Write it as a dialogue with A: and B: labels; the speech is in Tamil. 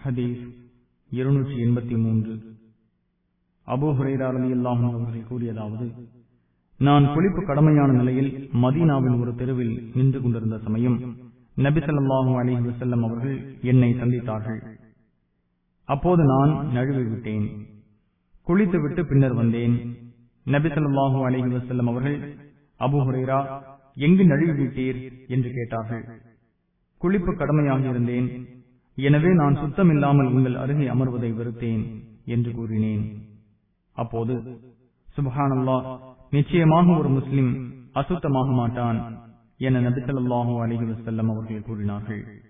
A: ஹதீஸ் இருநூற்றி எண்பத்தி மூன்று அபு ஹுரைரா ரலியல்லாஹு அவர்கள் கூறியதாவது நான் குளிப்பு கடமையான நிலையில் மதீனாவின் ஒரு தெருவில் நின்று கொண்டிருந்த சமயம் நபி ஸல்லல்லாஹு அலைஹி வஸல்லம் அவர்கள் என்னை சந்தித்தார்கள் அப்போது நான் நழுவி விட்டேன் குளித்துவிட்டு பின்னர் வந்தேன் நபி ஸல்லல்லாஹு அலைஹி வஸல்லம் அவர்கள் அபு ஹுரைரா எங்கு நழுவி விட்டீர் என்று கேட்டார்கள் குளிப்பு கடமையாக இருந்தேன் எனவே நான் சுத்தமில்லாமல் உங்கள் அருகே அமர்வதை வெறுத்தேன் என்று கூறினேன் அப்போது சுபஹானல்லா நிச்சயமாக ஒரு முஸ்லிம் அசுத்தமாக மாட்டான் என நபிசல்லாஹூ அலிஹி வசல்லம் அவர்கள் கூறினார்கள்